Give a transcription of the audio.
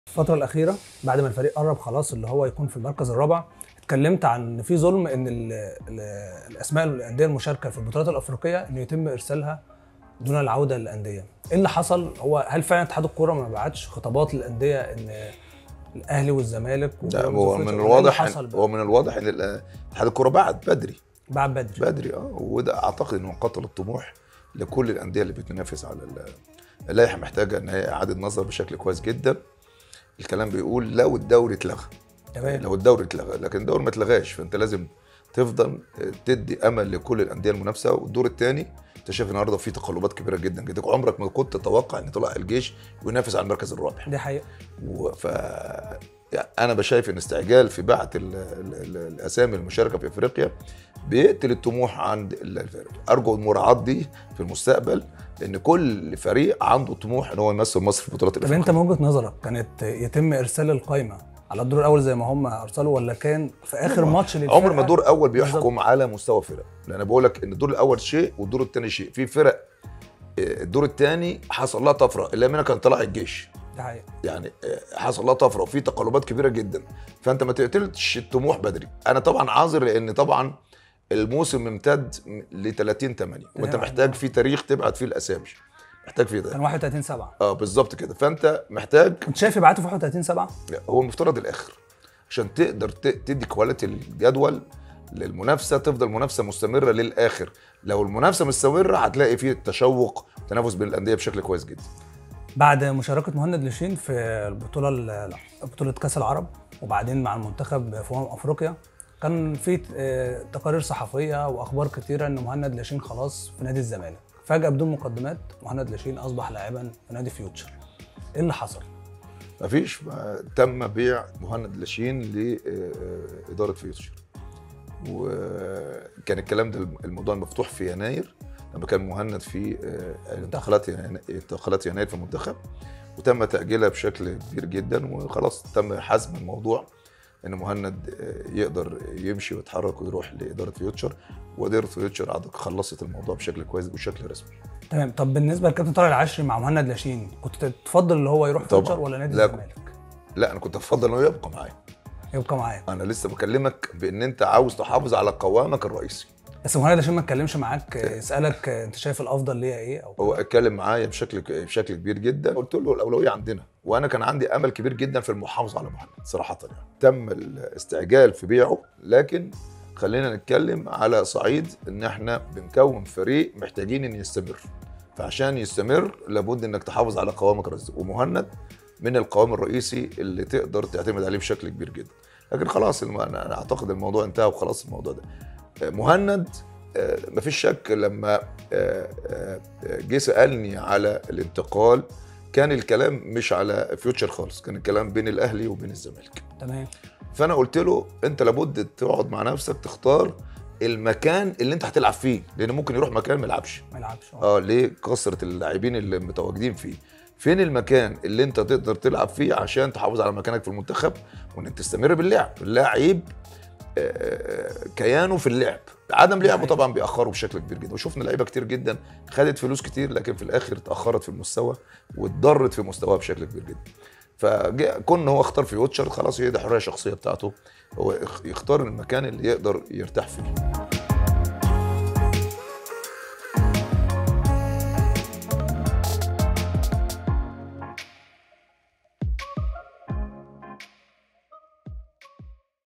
الفترة الأخيرة بعد ما الفريق قرب خلاص اللي هو يكون في المركز الرابع اتكلمت عن ان في ظلم ان ال ال الاسماء الانديه المشاركه في البطولات الافريقيه انه يتم ارسالها دون العوده للانديه. ايه اللي حصل؟ هو هل فعلا اتحاد الكوره ما بعتش خطابات للانديه ان الاهلي والزمالك لا وبيراميدز هو وفيوتشر؟ من ولا إيه اللي الواضح حصل إن- بقى؟ هو من الواضح ان ال- اتحاد الكوره بعد بدري بعد بدري بدري اه وده اعتقد انه قتل الطموح لكل الانديه اللي بتنافس على ال- اللائحه محتاجه ان هي اعاده نظر بشكل كويس جدا الكلام بيقول لو الدوري اتلغى تمام لو الدوري اتلغى لكن الدوري ما اتلغاش فانت لازم تفضل تدي امل لكل الانديه المنافسه والدور الثاني انت شايف النهارده في تقلبات كبيره جدا جدا عمرك ما كنت تتوقع ان طلع الجيش وينافس على المركز الرابع دي حقيقه و- ف يعني انا بشايف ان استعجال في بعث ال- ال- ال- الاسامي المشاركه في افريقيا بيقتل الطموح عند ال- الفريق ارجو المراعاه دي في المستقبل ان كل فريق عنده طموح ان هو يمثل مصر في البطولات طب الافريقيه انت من وجهه نظرك كانت يتم ارسال القائمه على الدور الاول زي ما هم ارسلوا ولا كان في اخر ماتش للفرقه عمر ما دور اول بيحكم بالظبط. على مستوى فرق لان انا بقول لك ان الدور الاول شيء والدور الثاني شيء في فرق آه، الدور الثاني حصل لها طفره اللي منها كان طلع الجيش دي حقيقه يعني آه، حصل لها طفره وفي تقلبات كبيره جدا فانت ما تقتلش الطموح بدري انا طبعا عاذر لان طبعا الموسم امتد ل 30 8 وانت نعم. محتاج في تاريخ تبعت فيه الاسامي محتاج فيه ده كان 31 7 اه بالظبط كده فانت محتاج كنت شايف يبعتوا في 31 7 هو المفترض الاخر عشان تقدر ت- تدي كواليتي الجدول للمنافسه تفضل منافسه مستمره للاخر لو المنافسه مستمره هتلاقي فيه تشوق وتنافس بين الانديه بشكل كويس جدا بعد مشاركه مهند لاشين في البطوله ال- بطوله كاس العرب وبعدين مع المنتخب في امم افريقيا كان في آه، تقارير صحفيه واخبار كتيره ان مهند لاشين خلاص في نادي الزمالك فجاه بدون مقدمات مهند لاشين اصبح لاعبا في نادي فيوتشر ايه اللي حصل مفيش ما تم بيع مهند لاشين لاداره فيوتشر وكان الكلام ده الموضوع المفتوح في يناير لما كان مهند في آه، انتقالات ينا- انتقالات يناير في المنتخب وتم تاجيلها بشكل كبير جدا وخلاص تم حسم الموضوع ان مهند آه، يقدر يمشي ويتحرك ويروح لاداره فيوتشر واداره فيوتشر أعتقد خلصت الموضوع بشكل كويس بشكل رسمي تمام طب بالنسبه لكابتن طارق العشري مع مهند لاشين كنت تفضل اللي هو يروح طبعاً. فيوتشر ولا نادي لا. الزمالك لا انا كنت افضل انه يبقى معايا يبقى معايا انا لسه بكلمك بان انت عاوز تحافظ على قوامك الرئيسي بس مهند لاشين ما اتكلمش معاك آه، يسالك آه، انت شايف الافضل ليا ايه او هو اتكلم معايا بشكل بشكل كبير جدا قلت له الاولويه عندنا وانا كان عندي امل كبير جدا في المحافظه على محمد صراحه يعني تم الاستعجال في بيعه لكن خلينا نتكلم على صعيد ان احنا بنكون فريق محتاجين ان يستمر فعشان يستمر لابد انك تحافظ على قوامك الرئيسي ومهند من القوام الرئيسي اللي تقدر تعتمد عليه بشكل كبير جدا لكن خلاص الم- انا أنا اعتقد الموضوع انتهى وخلاص الموضوع ده آه، مهند آه، مفيش شك لما آه، آه، جه سالني على الانتقال كان الكلام مش على فيوتشر خالص كان الكلام بين الاهلي وبين الزمالك تمام فانا قلت له انت لابد تقعد مع نفسك تختار المكان اللي انت هتلعب فيه لان ممكن يروح مكان ما يلعبش ما يلعبش آه. اه ليه كثره اللاعبين اللي متواجدين فيه فين المكان اللي انت تقدر تلعب فيه عشان تحافظ على مكانك في المنتخب وانك تستمر باللعب اللاعب آه، كيانه في اللعب عدم لعبه طبعا بيأخره بشكل كبير جدا وشفنا لعيبه كتير جدا خدت فلوس كتير لكن في الاخر اتأخرت في المستوى واتضرت في مستواها بشكل كبير جدا فكون هو اختار في ووتشر خلاص هي دي حريه شخصيه بتاعته هو يخ- يختار المكان اللي يقدر يرتاح فيه